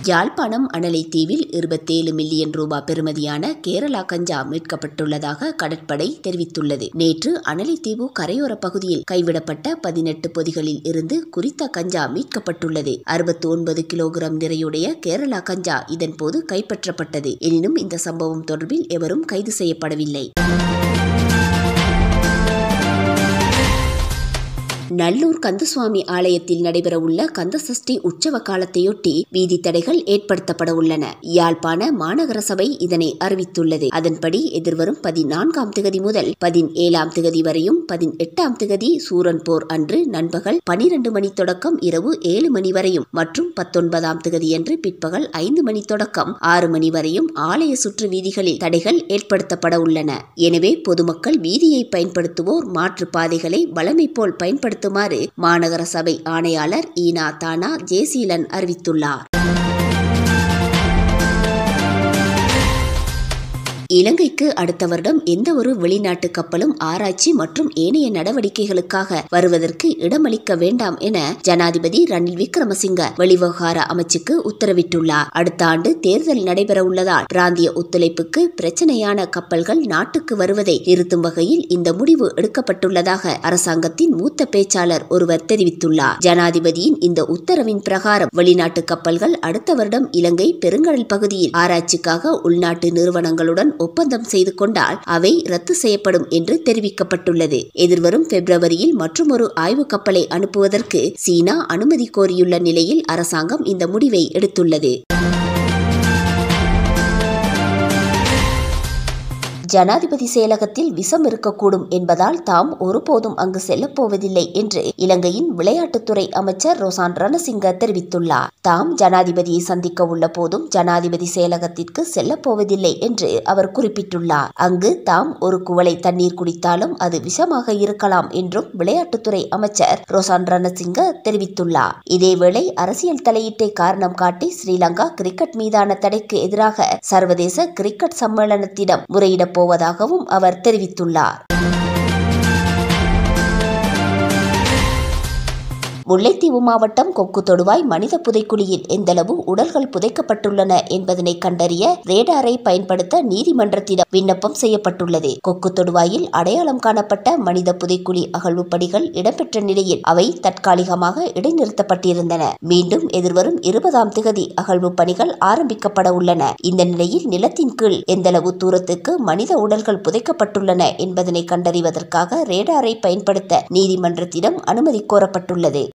யாழ்ப்பாணம் அனலை தீவில் இருபத்தேழு மில்லியன் ரூபாய் பெறுமதியான கேரளா கஞ்சா மீட்கப்பட்டுள்ளதாக கடற்படை தெரிவித்துள்ளது நேற்று அனலைத்தீவு கரையோர பகுதியில் கைவிடப்பட்ட பதினெட்டு பொதிகளில் இருந்து குறித்த கஞ்சா மீட்கப்பட்டுள்ளது அறுபத்தி ஒன்பது கிலோகிராம் நிறையுடைய கேரளா கஞ்சா இதன்போது கைப்பற்றப்பட்டது எனினும் இந்த சம்பவம் தொடர்பில் எவரும் கைது செய்யப்படவில்லை நல்லூர் கந்தசுவாமி ஆலயத்தில் நடைபெறவுள்ள கந்தசஷ்டி உற்சவ காலத்தையொட்டி வீதி தடைகள் ஏற்படுத்தப்பட உள்ளன யாழ்ப்பாண மாநகர சபை இதனை அறிவித்துள்ளது அதன்படி எதிர்வரும் பதினான்காம் திகதி முதல் பதினேழாம் திகதி வரையும் பதினெட்டாம் திகதி சூரன் போர் அன்று நண்பகல் பனிரெண்டு மணி தொடக்கம் இரவு ஏழு மணி வரையும் மற்றும் பத்தொன்பதாம் திகதியன்று பிற்பகல் ஐந்து மணி தொடக்கம் ஆறு மணி வரையும் ஆலய சுற்று வீதிகளில் தடைகள் ஏற்படுத்தப்பட உள்ளன எனவே பொதுமக்கள் வீதியை பயன்படுத்துவோர் மாற்றுப் பாதைகளை வளமை போல் பயன்படுத்த பயன்படுத்துமாறு மாநகர சபை ஆணையாளர் ஈனா தானா ஜேசீலன் அறிவித்துள்ளார் இலங்கைக்கு அடுத்த வருடம் எந்த ஒரு வெளிநாட்டு கப்பலும் ஆராய்ச்சி மற்றும் ஏனைய நடவடிக்கைகளுக்காக வருவதற்கு இடமளிக்க வேண்டாம் என ஜனாதிபதி ரணில் விக்ரமசிங்க வெளிவிவகார அமைச்சுக்கு உத்தரவிட்டுள்ளார் அடுத்த ஆண்டு தேர்தல் நடைபெற உள்ளதால் பிராந்திய ஒத்துழைப்புக்கு பிரச்சனையான கப்பல்கள் நாட்டுக்கு வருவதை நிறுத்தும் வகையில் இந்த முடிவு எடுக்கப்பட்டுள்ளதாக அரசாங்கத்தின் மூத்த பேச்சாளர் ஒருவர் தெரிவித்துள்ளார் ஜனாதிபதியின் இந்த உத்தரவின் பிரகாரம் வெளிநாட்டு கப்பல்கள் அடுத்த வருடம் இலங்கை பெருங்கடல் பகுதியில் ஆராய்ச்சிக்காக உள்நாட்டு நிறுவனங்களுடன் ஒப்பந்தம் செய்து கொண்டால் அவை ரத்து செய்யப்படும் என்று தெரிவிக்கப்பட்டுள்ளது எதிர்வரும் பிப்ரவரியில் மற்றொரு ஆய்வு கப்பலை அனுப்புவதற்கு சீனா அனுமதி கோரியுள்ள நிலையில் அரசாங்கம் இந்த முடிவை எடுத்துள்ளது ஜனாதிபதி செயலகத்தில் விஷம் இருக்கக்கூடும் என்பதால் தாம் ஒருபோதும் அங்கு செல்லப்போவதில்லை என்று இலங்கையின் விளையாட்டுத்துறை அமைச்சர் ரோசான் ரணசிங்க தெரிவித்துள்ளார் தாம் ஜனாதிபதியை சந்திக்க உள்ள போதும் ஜனாதிபதி செயலகத்திற்கு செல்லப்போவதில்லை என்று அவர் குறிப்பிட்டுள்ளார் அங்கு தாம் ஒரு குவளை தண்ணீர் குடித்தாலும் அது விஷமாக இருக்கலாம் என்றும் விளையாட்டுத்துறை அமைச்சர் ரோசான் ரணசிங்க தெரிவித்துள்ளார் இதேவேளை அரசியல் தலையீட்டை காரணம் காட்டி ஸ்ரீலங்கா கிரிக்கெட் மீதான தடைக்கு எதிராக சர்வதேச கிரிக்கெட் சம்மேளனத்திடம் முறையிடப் போவதாகவும் அவர் தெரிவித்துள்ளார் முல்லைத்தீவு மாவட்டம் கொக்கு தொடுவாய் மனித புதைக்குழியில் எந்தளவு உடல்கள் புதைக்கப்பட்டுள்ளன என்பதனை கண்டறிய ரேடாரை பயன்படுத்த நீதிமன்றத்திடம் விண்ணப்பம் செய்யப்பட்டுள்ளது கொக்கு தொடுவாயில் அடையாளம் காணப்பட்ட மனித புதைக்குழி அகழ்வு பணிகள் இடம்பெற்ற நிலையில் அவை தற்காலிகமாக இடைநிறுத்தப்பட்டிருந்தன மீண்டும் எதிர்வரும் இருபதாம் திகதி அகழ்வு பணிகள் ஆரம்பிக்கப்பட உள்ளன இந்த நிலையில் நிலத்தின் கீழ் எந்தளவு தூரத்துக்கு மனித உடல்கள் புதைக்கப்பட்டுள்ளன என்பதனை கண்டறிவதற்காக ரேடாரை பயன்படுத்த நீதிமன்றத்திடம் அனுமதி கோரப்பட்டுள்ளது